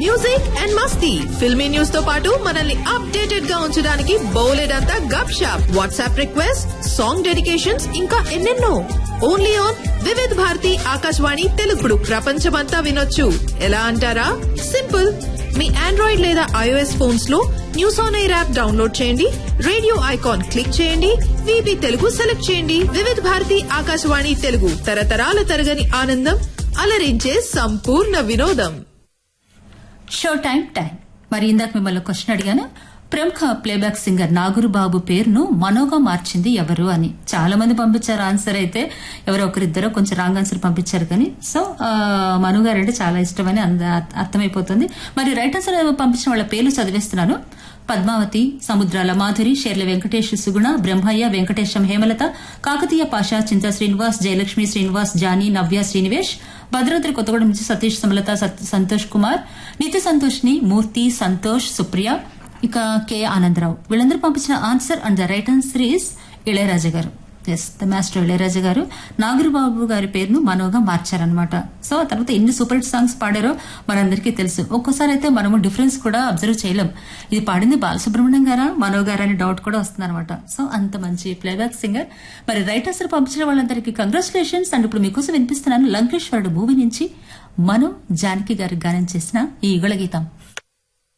music and మస్తీ filmy news తో పాటు మనల్ని అప్డేటెడ్ గా ఉంచడానికి బౌలెడంతా Gup Shup WhatsApp request song dedications ఇంకా ఎన్నెన్నో ఓన్లీ ఆన్ వివిధ్ భారతి ఆకాశవాణి తెలుగుడు ప్రపంచమంతా వినొచ్చు ఎలా అంటారా సింపుల్ మీ ఆండ్రాయిడ్ లేదా ఐఓఎస్ ఫోన్స్ లో news on air app download చేయండి రేడియో ఐకాన్ క్లిక్ చేయండి విబి తెలుగు సెలెక్ట్ చేయండి వివిధ భారతి ఆకాశవాణి తెలుగు తరతరాల తరగని ఆనందం అలరించే సంపూర్ణ వినోదం షో టైం టైం మరి ఇందాక మిమ్మల్ని క్వశ్చన్ అడిగాను ప్రముఖ ప్లేబ్యాక్ సింగర్ నాగురు బాబు పేరును మనోగా మార్చింది ఎవరు అని చాలా మంది పంపించారు ఆన్సర్ అయితే ఎవరో ఒకరిద్దరో కొంచెం రాంగ్ ఆన్సర్ పంపించారు కానీ సో ఆ, మను గారు అంటే చాలా ఇష్టమని అంద- అర్థమైపోతుంది మరి రైట్ ఆన్సర్ పంపించిన వాళ్ళ పేర్లు చదివేస్తున్నాను పద్మావతి సముద్రాల మాధురి షేర్ల వెంకటేష్ సుగుణ బ్రహ్మయ్య వెంకటేశం హేమలత కాకతీయ పాషా చింతా శ్రీనివాస్ జయలక్ష్మి శ్రీనివాస్ జానీ నవ్య శ్రీనివేష్ భద్రాద్రి కొత్తగూడెం నుంచి సతీష్ సమలత సత్- సంతోష్ కుమార్ నిత్య సంతోష్ని మూర్తి సంతోష్ సుప్రియ ఇక కె ఆనందరావు వీళ్ళందరూ పంపించిన answer and the right answer is Ilaiyaraaja garu yes the master Ilaiyaraaja గారు నాగరుబాబు గారి పేరును మనోగా మార్చారనమాట సో ఆ తర్వాత ఎన్ని సూపర్ హిట్ సాంగ్స్ పాడారో మనందరికీ తెలుసు ఒక్కోసారి అయితే మనము డిఫరెన్స్ కూడా అబ్జర్వ్ చేయలేం ఇది పాడింది బాలసుబ్రహ్మణ్యం గారా మనో గారా అనే డౌట్ కూడా వస్తుంది అనమాట సో అంత మంచి ప్లేబ్యాక్ సింగర్ మరి రైట్ ఆన్సర్ పంపించిన వాళ్ళందరికీ కంగ్రాచులేషన్స్ అండ్ ఇప్పుడు మీకోసం వినిపిస్తున్నాను లంకేశ్వరుడు మూవీ నుంచి మను జానకి గారి గానం చేసిన ఈ యుగళ గీతం